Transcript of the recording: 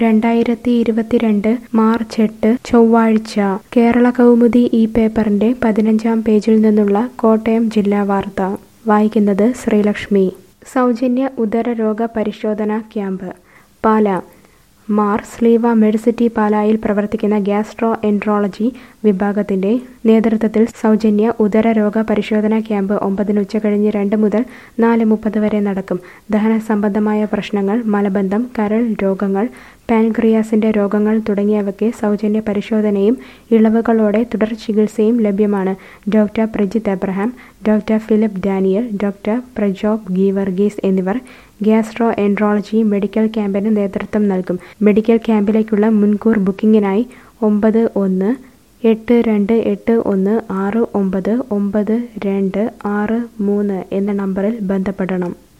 രണ്ടായിരത്തി ഇരുപത്തിരണ്ട് മാർച്ച് എട്ട് ചൊവ്വാഴ്ച കേരള കൗമുദി ഈ പേപ്പറിന്റെ പതിനഞ്ചാം പേജിൽ നിന്നുള്ള കോട്ടയം ജില്ലാ വാർത്ത വായിക്കുന്നത് ശ്രീലക്ഷ്മി സൗജന്യ ഉദരരോഗ പരിശോധനാ ക്യാമ്പ് പാല മാർ സ്ലീവ മെഡിസിറ്റി പാലായിൽ പ്രവർത്തിക്കുന്ന ഗ്യാസ്ട്രോ എൻട്രോളജി വിഭാഗത്തിന്റെ നേതൃത്വത്തിൽ സൗജന്യ ഉദരരോഗ പരിശോധനാ ക്യാമ്പ് ഒമ്പതിന് ഉച്ചകഴിഞ്ഞ് രണ്ട് മുതൽ നാല് മുപ്പത് വരെ നടക്കും ദഹന സംബന്ധമായ പ്രശ്നങ്ങൾ മലബന്ധം കരൾ രോഗങ്ങൾ പാൻക്രിയാസിന്റെ രോഗങ്ങൾ തുടങ്ങിയവയ്ക്ക് സൗജന്യ പരിശോധനയും ഇളവുകളോടെ തുടർ ചികിത്സയും ലഭ്യമാണ് doctor Prajith Abraham doctor Philip Daniel doctor Prajob Geevarghese എന്നിവർ ഗ്യാസ്ട്രോ എൻട്രോളജി മെഡിക്കൽ ക്യാമ്പിന് നേതൃത്വം നൽകും മെഡിക്കൽ ക്യാമ്പിലേക്കുള്ള മുൻകൂർ ബുക്കിംഗിനായി ഒമ്പത് ഒന്ന് എട്ട് രണ്ട് എട്ട് ഒന്ന് ആറ് ഒമ്പത് ഒമ്പത് രണ്ട് ആറ് മൂന്ന് എന്ന നമ്പറിൽ ബന്ധപ്പെടണം